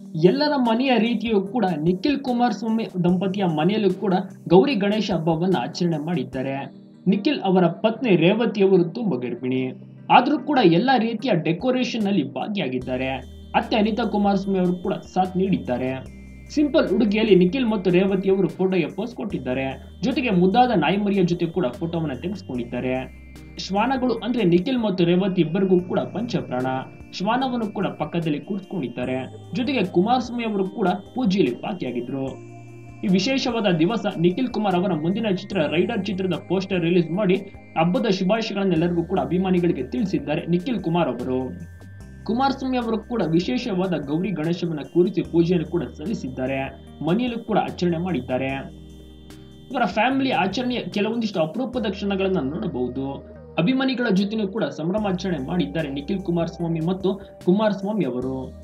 ಎಲ್ಲರ ಮನೆಯ ರೀತಿಯೂ ಕೂಡ ನಿಖಿಲ್ ಕುಮಾರಸ್ವಾಮಿ ದಂಪತಿಯ ಮನೆಯಲ್ಲೂ ಕೂಡ ಗೌರಿ ಗಣೇಶ ಹಬ್ಬವನ್ನ ಆಚರಣೆ ಮಾಡಿದ್ದಾರೆ ನಿಖಿಲ್ ಅವರ ಪತ್ನಿ ರೇವತಿಯವರು ತುಂಬಾ ಗರ್ಭಿಣಿ ಆದ್ರೂ ಕೂಡ ಎಲ್ಲಾ ರೀತಿಯ ಡೆಕೋರೇಷನ್ ನಲ್ಲಿ ಭಾಗಿಯಾಗಿದ್ದಾರೆ ಅತ್ತೆ ಅನಿತಾ ಕುಮಾರಸ್ವಾಮಿ ಅವರು ಕೂಡ ಸಾಥ್ ನೀಡಿದ್ದಾರೆ ಸಿಂಪಲ್ ಹುಡುಗಿಯಲ್ಲಿ ನಿಖಿಲ್ ಮತ್ತು ರೇವತಿ ಅವರು ಫೋಟೋಗೆ ಪೋಸ್ಟ್ ಕೊಟ್ಟಿದ್ದಾರೆ ಜೊತೆಗೆ ಮುದ್ದಾದ ನಾಯಿಮರಿಯ ಜೊತೆ ಕೂಡ ಫೋಟೋವನ್ನ ತೆಗೆಸ್ಕೊಂಡಿದ್ದಾರೆ ಶ್ವಾನಗಳು ಅಂದ್ರೆ ನಿಖಿಲ್ ಮತ್ತು ರೇವತಿ ಇಬ್ಬರಿಗೂ ಕೂಡ ಪಂಚಪ್ರಾಣ ಶ್ವಾನವನ್ನು ಕೂಡ ಪಕ್ಕದಲ್ಲಿ ಕೂರಿಸ್ಕೊಂಡಿದ್ದಾರೆ ಜೊತೆಗೆ ಕುಮಾರಸ್ವಾಮಿ ಅವರು ಕೂಡ ಪೂಜೆಯಲ್ಲಿ ಭಾಗಿಯಾಗಿದ್ರು ಈ ವಿಶೇಷವಾದ ದಿವಸ ನಿಖಿಲ್ ಕುಮಾರ್ ಅವರ ಮುಂದಿನ ಚಿತ್ರ ರೈಡರ್ ಚಿತ್ರದ ಪೋಸ್ಟರ್ ರಿಲೀಸ್ ಮಾಡಿ ಹಬ್ಬದ ಶುಭಾಶಯಗಳನ್ನೆಲ್ಲರಿಗೂ ಕೂಡ ಅಭಿಮಾನಿಗಳಿಗೆ ತಿಳಿಸಿದ್ದಾರೆ ನಿಖಿಲ್ ಕುಮಾರ್ ಅವರು ಕುಮಾರಸ್ವಾಮಿ ಅವರು ಕೂಡ ವಿಶೇಷವಾದ ಗೌರಿ ಗಣೇಶವನ್ನ ಕೂರಿಸಿ ಪೂಜೆಯನ್ನು ಕೂಡ ಸಲ್ಲಿಸಿದ್ದಾರೆ ಮನೆಯಲ್ಲೂ ಕೂಡ ಆಚರಣೆ ಮಾಡಿದ್ದಾರೆ ಇವರ ಫ್ಯಾಮಿಲಿ ಆಚರಣೆಯ ಕೆಲವೊಂದಿಷ್ಟು ಅಪರೂಪದ ಕ್ಷಣಗಳನ್ನ ನೋಡಬಹುದು ಅಭಿಮಾನಿಗಳ ಜೊತೆನೂ ಕೂಡ ಸಂಭ್ರಮಾಚರಣೆ ಮಾಡಿದ್ದಾರೆ ನಿಖಿಲ್ ಕುಮಾರಸ್ವಾಮಿ ಮತ್ತು ಕುಮಾರಸ್ವಾಮಿ ಅವರು